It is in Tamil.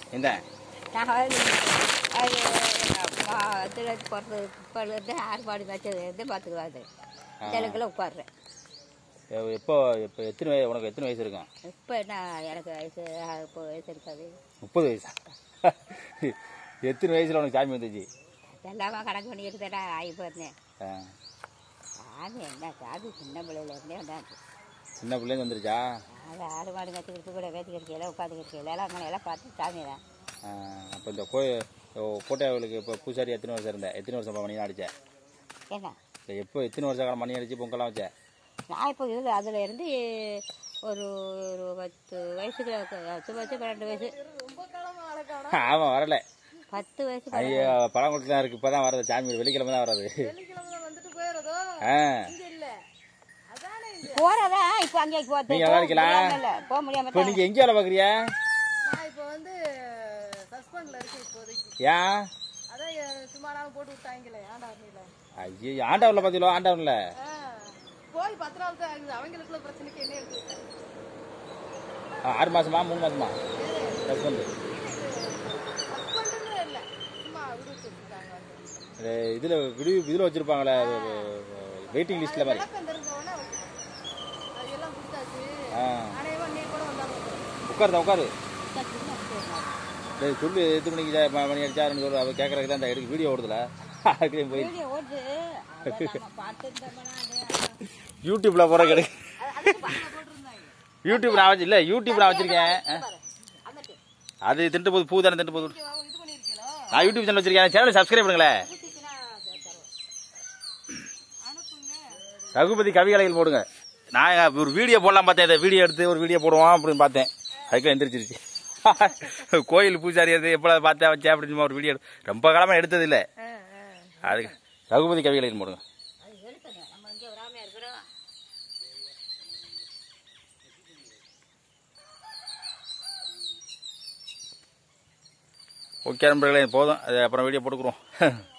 எந்த நான் வந்து அது எங்கள் அம்மா இதில் பிறந்தது இப்போலேருந்து ஆறு மாடி வச்சதுலேருந்து பார்த்துக்குவாது தெலுங்குல உட்காடுறேன் எ- எப்போ எப்போ எத்தனை வயசு உனக்கு எத்தனை வயசு இருக்கும் இப்போ என்ன எனக்கு வயசு ஆ, இப்போ வயசு இருக்காது முப்பது வயசா எத்தனை வயசுல உனக்கு சாமி வந்துச்சு எல்லாமே கணக்கு பண்ணிக்கிட்டு தானே ஆகி போயிருந்தேன் ஆ, சாமி என்ன சாமி சின்ன பிள்ளையிலேருந்தே வந்தாச்சு சின்ன பிள்ளைங்க வந்துருச்சா அது ஆடு மாடு கற்றுக்கிட்டு கூட வேத்திக்கிட்டு எல்லாம் உட்காந்துக்கிட்டு எல்லாம் அங்கே எல்லாம் பார்த்து சாமி தான் ஆ, அப்போ இந்த கோயில் கோட்டையாவளுக்கு இப்போ பூசாரி எத்தனை வருஷம் இருந்த எத்தனை வருஷம் மணி அடிச்ச என்ன இல்லை எப்போ எத்தனை வருஷம் காலம் மணி அடிச்சு பொங்கலாம் வச்ச நான் இப்போ இது அதில் இருந்து ஒரு ஒரு பத்து வயசுக்கு பத்து வயசு பன்னெண்டு வயசு ஆமாம் வரல பத்து வயசு ஐயோ பழங்குளத்துல தான் இருக்கு இப்போ தான் வர்றது சாமி வெள்ளிக்கிழமை தான் வர்றது ஆ போறதா இப்போ அங்கே போறது நீங்க நல்லா இருக்கலாம்? போக முடியாம இப்போ நீங்கள் எங்கே வேலை பார்க்குறியா நான் இப்போ வந்து சஸ்பெண்ட்ல இருக்கேன் இப்போதைக்கு ஏன் அதான் எ- சும்மா நாளும் போட்டு விட்டாங்களே ஆண்டாவணியில ஐயோ ஆண்டவனில் பார்த்தீங்களோ ஆண்டவனில் போய் பத்து நாள் தான் ஆகுது அவங்களுக்குள்ள பிரச்சனைக்கு என்ன இருக்கு ஆறு மாசமா மூணு மாசமா ஹஸ்பண்டு ஹஸ்பண்டுன்னு இல்லை சும்மா விடு வச்சிருக்காங்க வந்து இதில் விடு இதில் வச்சுருப்பாங்களே வெயிட்டிங் லிஸ்ட்டில் மாதிரி விளக்கம் தெரிஞ்சவொடனே அது எல்லாம் கொடுத்தாச்சு ஆ அனைவரும் நீ கூட வந்தாங்க உட்காருதா உட்காரு டேய் சொல்லு எத்தனை மணிக்கு ஜா- ம- மணி அடிச்சாருன்னு சொல்லு அவள் கேட்கறதுக்கு தான் இந்த எடுக்கு வீடியோ ஓடுதுல அதுக்கு போய் வீடியோ ஓடுது அதை நாம பார்த்துருந்தோம்னா அது- யூடியூப்பில் போகிற கிடைக்கு அது- அதுக்கு பக்கத்துல போட்டிருந்தாங்க. யூடியூப் நான் வச்சு இல்லை யூடியூப் நான் வச்சிருக்கேன் ஆ. பாரு, அங்கிட்டு. அது திண்டு போது பூ தானே திண்டு போது இது பண்ணியிருக்கீங்களோ நான் யூடியூப் சேனல் வச்சிருக்கேன் சேனல் சப்ஸ்கிரைப் பண்ணுங்களேன் ஊத்திக்கினா அது தருவோம். அனுப்புங்க ரகுபதி கவிகலைகள் போடுங்க நான் ஒரு வீடியோ போடலாம் பார்த்தேன் இதை வீடியோ எடுத்து ஒரு வீடியோ போடுவோம் அப்படின்னு பார்த்தேன் அதுக்கு எந்திரிச்சிருச்சு கோயில் பூஜாரி எடுத்து எப்போ பார்த்தேன் வச்சேன் அப்படின்னு சும்மா ஒரு வீடியோ ரொம்ப காலமாக எடுத்தது இல்லை அதுக்கு ரகுபதி கவிகலைகள் போடுங்க அது எடுக்கணும் நம்ம இங்கே வராம இருக்கிறோம் ஓகே நண்பர்களே போதும் அது அப்புறம் வீடியோ போட்டுக்குறோம்